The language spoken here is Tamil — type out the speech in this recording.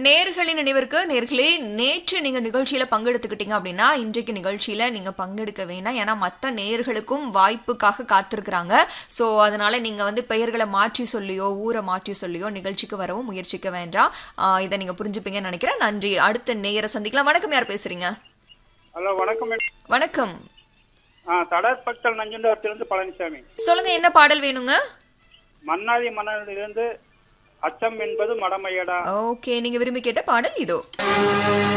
நேர்களின் நினைவிற்கு நேர்களே நேற்று நீங்க நிகழ்ச்சியில பங்கெடுத்துக்கிட்டீங்க அப்படின்னா இன்றைக்கு நிகழ்ச்சியில நீங்க பங்கெடுக்க வேணாம் ஏன்னா மற்ற நேர்களுக்கும் வாய்ப்புக்காக காத்திருக்கிறாங்க ஸோ அதனால நீங்க வந்து பெயர்களை மாற்றி சொல்லியோ ஊரை மாற்றி சொல்லியோ நிகழ்ச்சிக்கு வரவும் முயற்சிக்க வேண்டாம் ஆஹ் இதை நீங்க புரிஞ்சுப்பீங்கன்னு நினைக்கிறேன் நன்றி அடுத்த நேயரை சந்திக்கலாம் வணக்கம் யார் பேசுறீங்க ஹலோ வணக்கம் மேடம். வணக்கம் ஆ தடார் பக்தல் நஞ்சுண்டவரத்திலிருந்து பழனிசாமி சொல்லுங்க என்ன பாடல் வேணுங்க மன்னாதி மன்னனிலிருந்து அச்சம் என்பது மடமையடா ஓகே நீங்க விரும்பி கேட்ட பாடல் இதோ